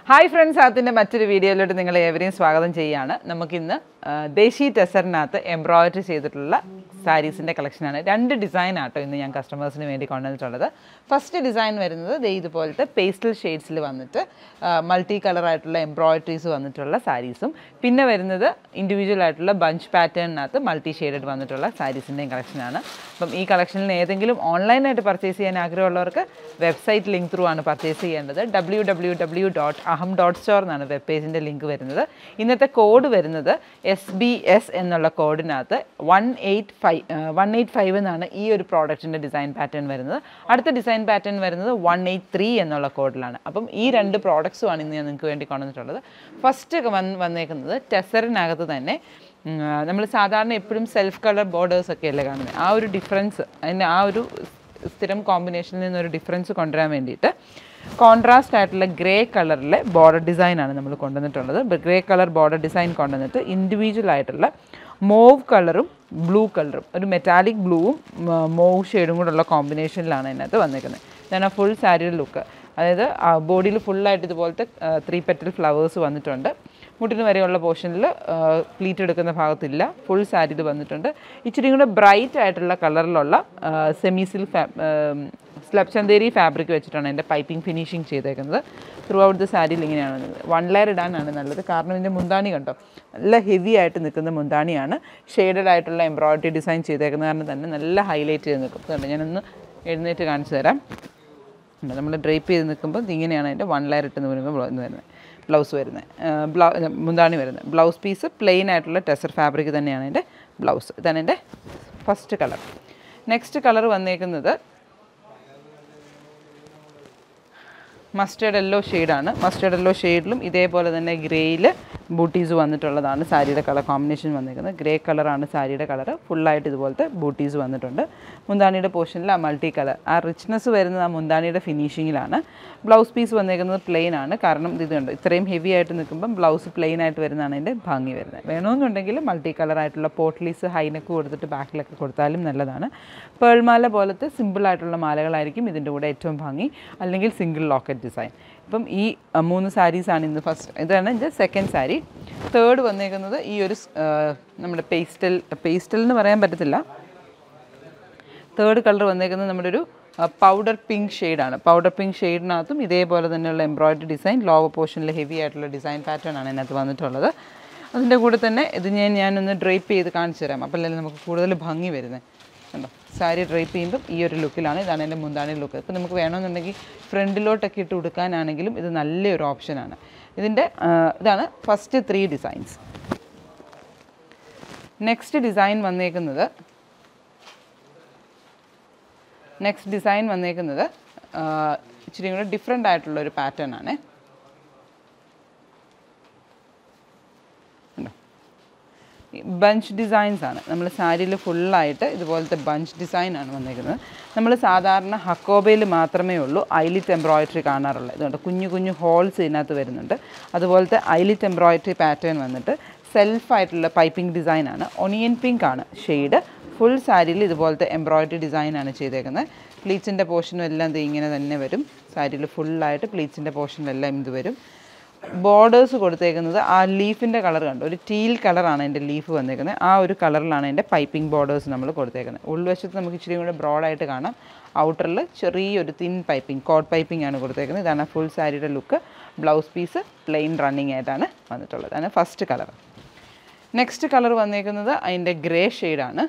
hi friends അതിൻ്റെ മറ്റൊരു വീഡിയോയിലോട്ട് നിങ്ങളെ ഏവരെയും സ്വാഗതം ചെയ്യുകയാണ് നമുക്കിന്ന് ആ, ദേശി ടെസറിനകത്ത് എംബ്രോയിഡറി ചെയ്തിട്ടുള്ള സാരീസിൻ്റെ കളക്ഷനാണ് രണ്ട് ഡിസൈൻ ആട്ടോ ഇന്ന് ഞാൻ കസ്റ്റമേഴ്സിന് വേണ്ടി കൊണ്ടുവന്നിട്ടുള്ളത് ഫസ്റ്റ് ഡിസൈൻ വരുന്നത് ദേ ഇതുപോലത്തെ പേസ്റ്റൽ ഷെയ്ഡ്സിൽ വന്നിട്ട് മൾട്ടി കളർ ആയിട്ടുള്ള എംബ്രോയിഡറീസ് വന്നിട്ടുള്ള സാരീസും പിന്നെ വരുന്നത് ഇൻഡിവിജ്വൽ ആയിട്ടുള്ള ബഞ്ച് പാറ്റേണിനകത്ത് മൾട്ടി ഷെയ്ഡഡ് വന്നിട്ടുള്ള സാരീസിൻ്റെയും കളക്ഷനാണ് അപ്പം ഈ കളക്ഷനിൽ ഏതെങ്കിലും ഓൺലൈനായിട്ട് പർച്ചേസ് ചെയ്യാൻ ആഗ്രഹമുള്ളവർക്ക് വെബ്സൈറ്റ് ലിങ്ക് ത്രൂ ആണ് പർച്ചേസ് ചെയ്യേണ്ടത് W W W dot Aham dot store എന്നാണ് വെബ് പേജിൻ്റെ ലിങ്ക് വരുന്നത് ഇന്നത്തെ കോഡ് വരുന്നത് എസ് ബി എസ് എന്നുള്ള കോഡിനകത്ത് one eight five one eight five എന്നാണ് ഈ ഒരു പ്രോഡക്റ്റിൻ്റെ ഡിസൈൻ പാറ്റേൺ വരുന്നത് അടുത്ത ഡിസൈൻ പാറ്റേൺ വരുന്നത് വൺ എയ്റ്റ് ത്രീ എന്നുള്ള കോഡിലാണ് അപ്പം ഈ രണ്ട് പ്രോഡക്ട്സുമാണ് ഇന്ന് ഞാൻ നിങ്ങൾക്ക് വേണ്ടി കൊണ്ടുവന്നിട്ടുള്ളത് ഫസ്റ്റ് വന്ന് വന്നേക്കുന്നത് ടെസറിനകത്ത് തന്നെ നമ്മൾ സാധാരണ എപ്പോഴും സെൽഫ് കളർ ബോർഡേഴ്സ് ഒക്കെ അല്ലേ കാണുന്നത് ആ ഒരു ഡിഫറൻസ് അതിൻ്റെ ആ ഒരു സ്ഥിരം കോമ്പിനേഷനിൽ നിന്നൊരു ഡിഫറൻസ് കൊണ്ടുവരാൻ വേണ്ടിയിട്ട് കോൺട്രാസ്റ്റ് ആയിട്ടുള്ള ഗ്രേ കളറിലെ ബോർഡർ ഡിസൈനാണ് നമ്മൾ കൊണ്ടുവന്നിട്ടുള്ളത് ഗ്രേ കളർ ബോർഡർ ഡിസൈൻ കൊണ്ടുവന്നിട്ട് ഇൻഡിവിജ്വൽ ആയിട്ടുള്ള മോവ് കളറും ബ്ലൂ കളറും ഒരു മെറ്റാലിക് ബ്ലൂവും മോവ് ഷെയ്ഡും കൂടെയുള്ള കോമ്പിനേഷനിലാണ് അതിനകത്ത് വന്നിരിക്കുന്നത് ഇതാണ് ഫുൾ സാരിയുടെ ലുക്ക് അതായത് ബോഡിയിൽ ഫുള്ളായിട്ട് ഇതുപോലത്തെ ത്രീ പെറ്റൽ ഫ്ലവേഴ്സ് വന്നിട്ടുണ്ട് മുട്ടിന് വരെയുള്ള പോർഷനിൽ പ്ലീറ്റ് എടുക്കുന്ന ഭാഗത്തില്ല ഫുൾ സാരി ഇത് വന്നിട്ടുണ്ട് ഇച്ചിരി കൂടെ ബ്രൈറ്റ് ആയിട്ടുള്ള കളറിലുള്ള സെമി സിൽക്ക് ഫാ സ്ലബ് ചന്തേരി ഫാബ്രിക് വെച്ചിട്ടാണ് എൻ്റെ പൈപ്പിംഗ് ഫിനിഷിങ് ചെയ്തേക്കുന്നത് ത്രൂ ഔട്ട് ദ സാരിയിൽ ഇങ്ങനെയാണ് വന്നത് വൺ ലെയർ ഇടാനാണ് നല്ലത് കാരണം ഇതിൻ്റെ മുന്താണി കണ്ടോ നല്ല ഹെവി ആയിട്ട് നിൽക്കുന്ന മുന്താണിയാണ് ഷെയ്ഡഡ് ആയിട്ടുള്ള എംബ്രോയിഡറി ഡിസൈൻ ചെയ്തേക്കുന്നത് കാരണം തന്നെ നല്ല ഹൈലൈറ്റ് ചെയ്ത് നിൽക്കും കണ്ടോ ഞാനൊന്ന് എഴുന്നേറ്റ് കാണിച്ചു തരാം നമ്മൾ ഡ്രേപ്പ് ചെയ്ത് നിൽക്കുമ്പോൾ ഇങ്ങനെയാണ് അതിൻ്റെ വൺ ലെയർ ഇട്ടെന്ന് പറയുമ്പോൾ ഇത് വരുന്നത് ബ്ലൗസ് വരുന്നത് ബ്ലൗ മുന്താണി വരുന്നത് ബ്ലൗസ് പീസ് പ്ലെയിൻ ആയിട്ടുള്ള ടെസർ ഫാബ്രിക് തന്നെയാണ് എൻ്റെ ബ്ലൗസ് ഇതാണ് എൻ്റെ ഫസ്റ്റ് കളർ നെക്സ്റ്റ് കളർ വന്നേക്കുന്നത് മസ്റ്റേർഡ് യെല്ലോ ഷെയ്ഡാണ് മസ്റ്റേർഡ് യെല്ലോ ഷെയ്ഡിലും ഇതേപോലെ തന്നെ ഗ്രേയിൽ ബൂട്ടീസ് വന്നിട്ടുള്ളതാണ് സാരിയുടെ കളർ കോമ്പിനേഷൻ വന്നിരിക്കുന്നത് ഗ്രേ കളറാണ് സാരിയുടെ കളർ ഫുള്ളായിട്ട് ഇതുപോലത്തെ ബൂട്ടീസ് വന്നിട്ടുണ്ട് മുന്താണിയുടെ പോർഷനിൽ ആ മൾട്ടി കളർ ആ റിച്ച്നെസ് വരുന്നത് ആ മുന്താണിയുടെ ഫിനിഷിങ്ങിലാണ് ബ്ലൗസ് പീസ് വന്നിരിക്കുന്നത് പ്ലെയിൻ ആണ് കാരണം ഇത് കണ്ടോ ഇത്രയും ഹെവി ആയിട്ട് നിൽക്കുമ്പം ബ്ലൗസ് പ്ലെയിൻ ആയിട്ട് വരുന്നതാണ് അതിൻ്റെ ഭംഗി വരുന്നത് വേണമെന്നുണ്ടെങ്കിൽ മൾട്ടി കളർ ആയിട്ടുള്ള പോട്ട്ലീസ് ഹൈനെക്ക് കൊടുത്തിട്ട് ബാക്കിലൊക്കെ കൊടുത്താലും നല്ലതാണ് പേൾമാല പോലത്തെ സിമ്പിളായിട്ടുള്ള മാലകളായിരിക്കും ഇതിൻ്റെ കൂടെ ഏറ്റവും ഭംഗി അല്ലെങ്കിൽ സിംഗിൾ ലോക്കറ്റ് ഡിസൈൻ ഇപ്പം ഈ അഹ്, മൂന്ന് സാരീസാണ് ഇന്ന് ഫസ്റ്റ് ഇതാണ് എൻ്റെ സെക്കൻഡ് സാരി തേർഡ് വന്നേക്കുന്നത് ഈ ഒരു സ്- ആ, നമ്മുടെ പേസ്റ്റൽ പേസ്റ്റൽ എന്ന് പറയാൻ പറ്റത്തില്ല തേർഡ് കളർ വന്നേക്കുന്നത് നമ്മുടെ ഒരു പൗഡർ പിങ്ക് ഷെയ്ഡാണ് പൗഡർ പിങ്ക് ഷെയ്ഡിനകത്തും ഇതേപോലെ തന്നെയുള്ള എംബ്രോയിഡറി ഡിസൈൻ ലോവർ പോർഷനിൽ ഹെവി ആയിട്ടുള്ള ഡിസൈൻ പാറ്റേൺ ആണ് ഇതിനകത്ത് വന്നിട്ടുള്ളത് അതിൻ്റെ കൂടെ തന്നെ ഇത് ഞാൻ ഞാനൊന്ന് ഡ്രേപ്പ് ചെയ്ത് കാണിച്ചു തരാം അപ്പോഴല്ലേ നമുക്ക് കൂടുതൽ ഭംഗി വരുന്നത് കണ്ടോ സാരി ഡ്രേപ്പ് ചെയ്യുമ്പം ഈ ഒരു ലുക്കിലാണ് ഇതാണ് എൻ്റെ മുന്താണി ലുക്ക് ഇപ്പം നമുക്ക് വേണമെന്നുണ്ടെങ്കിൽ ഫ്രണ്ടിലോട്ടൊക്കെ ഇട്ട് കൊടുക്കാനാണെങ്കിലും ഇത് നല്ലൊരു ഓപ്ഷനാണ് ഇതിൻ്റെ ആ, ഇതാണ് first three designs next design വന്നേക്കുന്നത് നെക്സ്റ്റ് ഡിസൈൻ വന്നേക്കുന്നത് ആ, ഇച്ചിരി കൂടെ ഡിഫറെൻ്റ് ആയിട്ടുള്ള ഒരു പാറ്റേൺ ആണ് ബഞ്ച് ഡിസൈൻസ് ആണ് നമ്മൾ സാരിയിൽ ഫുള്ളായിട്ട് ഇതുപോലത്തെ ബഞ്ച് ഡിസൈൻ ആണ് വന്നേക്കുന്നത് നമ്മൾ സാധാരണ ഹക്കോബയിൽ മാത്രമേ ഉള്ളൂ ഐലിറ്റ് എംബ്രോയിഡറി കാണാറുള്ളത് ഇതുകൊണ്ട് കുഞ്ഞു കുഞ്ഞു ഹോൾസ് ഇതിനകത്ത് വരുന്നുണ്ട് അതുപോലത്തെ ഐലിറ്റ് എംബ്രോയിഡറി പാറ്റേൺ വന്നിട്ട് സെൽഫായിട്ടുള്ള പൈപ്പിംഗ് ഡിസൈനാണ് ഒണിയൻ പിങ്ക് ആണ് ഷെയ്ഡ് ഫുൾ സാരിയിൽ ഇതുപോലത്തെ എംബ്രോയിഡറി ഡിസൈനാണ് ചെയ്തേക്കുന്നത് പ്ലീറ്റ്സിൻ്റെ പോർഷനും എല്ലാം ഇത് ഇങ്ങനെ തന്നെ വരും സാരിയിൽ ഫുള്ളായിട്ട് പ്ലീറ്റ്സിൻ്റെ പോർഷനിലെല്ലാം ഇത് വരും ബോർഡേഴ്സ് കൊടുത്തേക്കുന്നത് ആ ലീഫിൻ്റെ കളർ കണ്ടു ഒരു ടീൽ കളറാണ് എൻ്റെ ലീഫ് വന്നേക്കുന്നത് ആ ഒരു കളറിലാണ് എൻ്റെ പൈപ്പിംഗ് ബോർഡേഴ്സ് നമ്മൾ കൊടുത്തേക്കുന്നത് ഉൾവശത്ത് നമുക്ക് ഇച്ചിരി കൂടെ ബ്രോഡായിട്ട് കാണാം ഔട്ടറിൽ ചെറിയൊരു തിൻ പൈപ്പിംഗ് കോട്ട് പൈപ്പിംഗ് ആണ് കൊടുത്തേക്കുന്നത് ഇതാണ് ഫുൾ സാരിയുടെ look blouse piece plain running ആയിട്ടാണ് വന്നിട്ടുള്ളത് അതാണ് ഫസ്റ്റ് കളർ നെക്സ്റ്റ് കളർ വന്നേക്കുന്നത് അതിൻ്റെ ഗ്രേ ഷെയ്ഡാണ്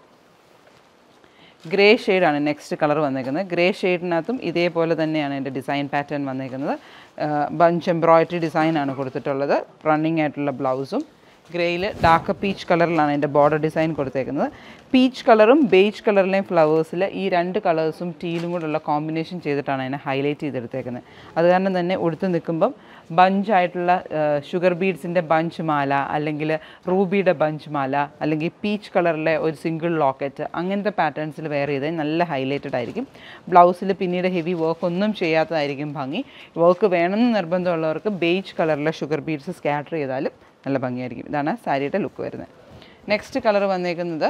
ഗ്രേ ഷെയ്ഡാണ് നെക്സ്റ്റ് കളർ വന്നേക്കുന്നത് ഗ്രേ ഷെയ്ഡിനകത്തും ഇതേപോലെ തന്നെയാണ് എൻ്റെ ഡിസൈൻ പാറ്റേൺ വന്നേക്കുന്നത് ബഞ്ച് എംബ്രോയിഡറി ഡിസൈനാണ് കൊടുത്തിട്ടുള്ളത് റണ്ണിങ് ആയിട്ടുള്ള ബ്ലൗസും ഗ്രേയിൽ ഡാർക്ക് പീച്ച് കളറിലാണ് എൻ്റെ ബോർഡർ ഡിസൈൻ കൊടുത്തേക്കുന്നത് പീച്ച് കളറും ബേജ് കളറിലെയും ഫ്ലവേഴ്സിൽ ഈ രണ്ട് കളേഴ്സും ടീലും കൂടെയുള്ള കോമ്പിനേഷൻ ചെയ്തിട്ടാണ് അതിനെ ഹൈലൈറ്റ് ചെയ്തെടുത്തേക്കുന്നത് അത് കാരണം തന്നെ ഉടുത്ത് നിൽക്കുമ്പം ബഞ്ചായിട്ടുള്ള ഷുഗർ ബീഡ്സിൻ്റെ ബഞ്ച് മാല അല്ലെങ്കിൽ റൂബിയുടെ ബഞ്ച് മാല അല്ലെങ്കിൽ പീച്ച് കളറിലെ ഒരു സിംഗിൾ ലോക്കറ്റ് അങ്ങനത്തെ പാറ്റേൺസിൽ വെയർ ചെയ്ത് നല്ല ഹൈലൈറ്റഡ് ആയിരിക്കും ബ്ലൗസിൽ പിന്നീട് ഹെവി വർക്ക് ഒന്നും ചെയ്യാത്തതായിരിക്കും ഭംഗി വർക്ക് വേണമെന്ന് നിർബന്ധമുള്ളവർക്ക് ബേജ് കളറിലെ ഷുഗർ ബീഡ്സ് സ്കാറ്റർ ചെയ്താലും നല്ല ഭംഗിയായിരിക്കും ഇതാണ് സാരിയുടെ ലുക്ക് വരുന്നത് നെക്സ്റ്റ് കളർ വന്നേക്കുന്നത്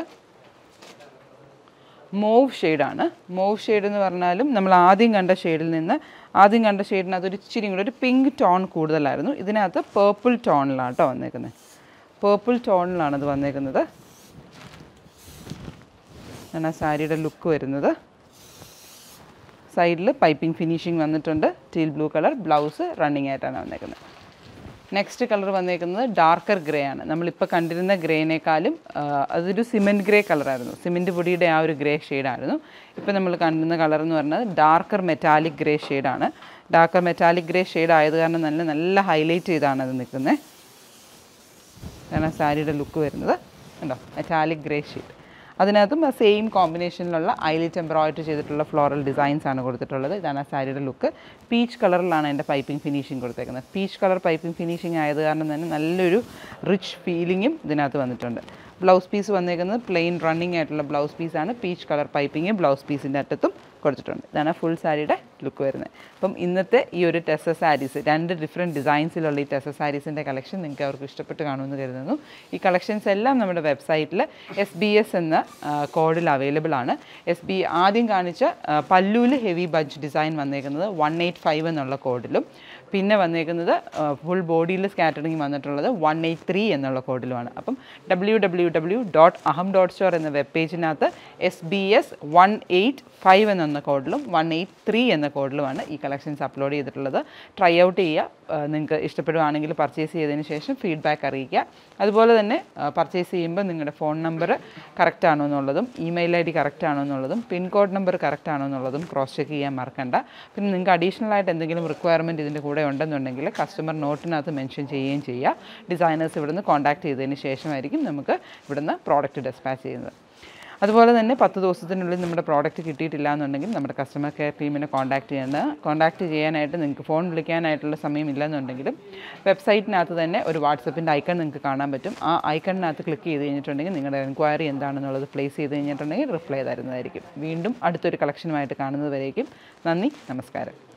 മോവ് ഷെയ്ഡാണ് മോവ് ഷെയ്ഡ് എന്ന് പറഞ്ഞാലും നമ്മൾ ആദ്യം കണ്ട ഷെയ്ഡിൽ നിന്ന് ആദ്യം കണ്ട ഷെയ്ഡിനകത്ത് ഒരു ഇച്ചിരി കൂടെ ഒരു പിങ്ക് ടോൺ കൂടുതലായിരുന്നു ഇതിനകത്ത് പേർപ്പിൾ ടോണിലാണ് കേട്ടോ വന്നേക്കുന്നത് പേർപ്പിൾ ടോണിലാണ് ഇത് വന്നേക്കുന്നത് ആണ് ആ സാരിയുടെ ലുക്ക് വരുന്നത് സൈഡിൽ പൈപ്പിംഗ് ഫിനിഷിങ് വന്നിട്ടുണ്ട് teal blue colour blouse running ആയിട്ടാണ് വന്നേക്കുന്നത് നെക്സ്റ്റ് കളർ വന്നേക്കുന്നത് ഡാർക്കർ ഗ്രേ ആണ് നമ്മളിപ്പോൾ കണ്ടിരുന്ന ഗ്രേനേക്കാളും ആ, അതൊരു സിമെൻറ്റ് ഗ്രേ കളറായിരുന്നു സിമെൻറ്റ് പൊടിയുടെ ആ ഒരു ഗ്രേ ഷെയ്ഡായിരുന്നു ഇപ്പോൾ നമ്മൾ കണ്ടിരുന്ന കളർ എന്ന് പറയുന്നത് ഡാർക്കർ മെറ്റാലിക് ഗ്രേ ഷെയ്ഡാണ് ഡാർക്കർ മെറ്റാലിക് ഗ്രേ ഷെയ്ഡ് ആയത് കാരണം നല്ല നല്ല ഹൈലൈറ്റ് ചെയ്താണ് അത് നിൽക്കുന്നത് കാരണം സാരിയുടെ ലുക്ക് വരുന്നത് കണ്ടോ മെറ്റാലിക് ഗ്രേ ഷീറ്റ് അതിനകത്തും ആ സെയിം കോമ്പിനേഷനിലുള്ള ഐലിറ്റ് എംബ്രോയിഡറി ചെയ്തിട്ടുള്ള ഫ്ലോറൽ ഡിസൈൻസ് ആണ് കൊടുത്തിട്ടുള്ളത് ഇതാണ് ആ സാരിയുടെ ലുക്ക് പീച്ച് കളറിലാണ് എൻ്റെ പൈപ്പിംഗ് ഫിനിഷിങ് കൊടുത്തേക്കുന്നത് പീച്ച് കളർ പൈപ്പിംഗ് ഫിനിഷിങ് ആയത് കാരണം തന്നെ നല്ലൊരു റിച്ച് ഫീലിങ്ങും ഇതിനകത്ത് വന്നിട്ടുണ്ട് ബ്ലൗസ് പീസ് വന്നേക്കുന്നത് പ്ലെയിൻ റണ്ണിങ് ആയിട്ടുള്ള ബ്ലൗസ് പീസാണ് പീച്ച് കളർ പൈപ്പിംഗ് ബ്ലൗസ് പീസിൻ്റെ അറ്റത്തും കൊടുത്തിട്ടുണ്ട് ഇതാണ് ഫുൾ സാരിയുടെ ലുക്ക് വരുന്നത് അപ്പം ഇന്നത്തെ ഈ ഒരു ടെസ സാരീസ് രണ്ട് ഡിഫറെൻറ്റ് ഡിസൈൻസിലുള്ള ഈ ടെസ സാരീസിൻ്റെ കളക്ഷൻ നിങ്ങൾക്ക് അവർക്ക് ഇഷ്ടപ്പെട്ട് കാണുമെന്ന് കരുതുന്നു ഈ കളക്ഷൻസ് എല്ലാം നമ്മുടെ വെബ്സൈറ്റിൽ എസ് ബി എസ് എന്ന കോഡിൽ അവൈലബിൾ ആണ് എസ് ബി ആദ്യം കാണിച്ച പല്ലൂല് ഹെവി ബഡ്ജ് ഡിസൈൻ വന്നേക്കുന്നത് വൺ എയ്റ്റ് ഫൈവ് എന്നുള്ള കോഡിലും പിന്നെ വന്നേക്കുന്നത് ഫുൾ ബോഡിയിൽ സ്കാറ്ററിങ് വന്നിട്ടുള്ളത് വൺ എയ്റ്റ് ത്രീ എന്നുള്ള കോഡിലുമാണ് അപ്പം W W W dot Aham dot store എന്ന വെബ് പേജിനകത്ത് S B S one eight five എന്ന കോഡിലും വൺ എയ്റ്റ് ത്രീ എന്ന കോഡിലുമാണ് ഈ കളക്ഷൻസ് അപ്ലോഡ് ചെയ്തിട്ടുള്ളത് ട്രൈ ഔട്ട് ചെയ്യുക നിങ്ങൾക്ക് ഇഷ്ടപ്പെടുവാണെങ്കിൽ പർച്ചേസ് ചെയ്തതിന് ശേഷം ഫീഡ്ബാക്ക് അറിയിക്കുക അതുപോലെ തന്നെ പർച്ചേസ് ചെയ്യുമ്പോൾ നിങ്ങളുടെ ഫോൺ നമ്പർ കറക്റ്റ് ആണോ എന്നുള്ളതും ഇമെയിൽ ഐ ഡി കറക്റ്റ് ആണോ എന്നുള്ളതും പിൻകോഡ് നമ്പർ കറക്റ്റ് ആണോ എന്നുള്ളതും ക്രോസ് ചെക്ക് ചെയ്യാൻ മറക്കണ്ട പിന്നെ നിങ്ങൾക്ക് അഡീഷണൽ ആയിട്ട് എന്തെങ്കിലും റിക്വയർമെൻറ്റ് ഇതിൻ്റെ കൂടെ ഉണ്ടെന്നുണ്ടെങ്കിൽ കസ്റ്റമർ നോട്ടിനകത്ത് മെൻഷൻ ചെയ്യുകയും ചെയ്യുക ഡിസൈനേഴ്സ് ഇവിടുന്ന് കോൺടാക്ട് ചെയ്തതിന് ശേഷമായിരിക്കും നമുക്ക് ഇവിടുന്ന് പ്രോഡക്റ്റ് ഡെസ്പാച്ച് ചെയ്യുന്നത് അതുപോലെ തന്നെ പത്ത് ദിവസത്തിനുള്ളിൽ നമ്മുടെ പ്രോഡക്റ്റ് കിട്ടിയിട്ടില്ല എന്നുണ്ടെങ്കിൽ നമ്മുടെ കസ്റ്റമർ കെയർ ടീമിനെ കോൺടാക്ട് ചെയ്യേണ്ടത് കോൺടാക്ട് ചെയ്യാനായിട്ട് നിങ്ങൾക്ക് ഫോൺ വിളിക്കാനായിട്ടുള്ള സമയം ഇല്ലെന്നുണ്ടെങ്കിലും വെബ്സൈറ്റിനകത്ത് തന്നെ ഒരു വാട്സപ്പിൻ്റെ ഐക്കൺ നിങ്ങൾക്ക് കാണാൻ പറ്റും ആ ഐക്കണിനകത്ത് ക്ലിക്ക് ചെയ്ത് കഴിഞ്ഞിട്ടുണ്ടെങ്കിൽ നിങ്ങളുടെ എൻക്വയറി എന്താണെന്നുള്ളത് പ്ലേസ് ചെയ്ത് കഴിഞ്ഞിട്ടുണ്ടെങ്കിൽ റിപ്ലൈ തരുന്നതായിരിക്കും വീണ്ടും അടുത്തൊരു കളക്ഷനുമായിട്ട് കാണുന്നത് വരേക്കും നന്ദി നമസ്കാരം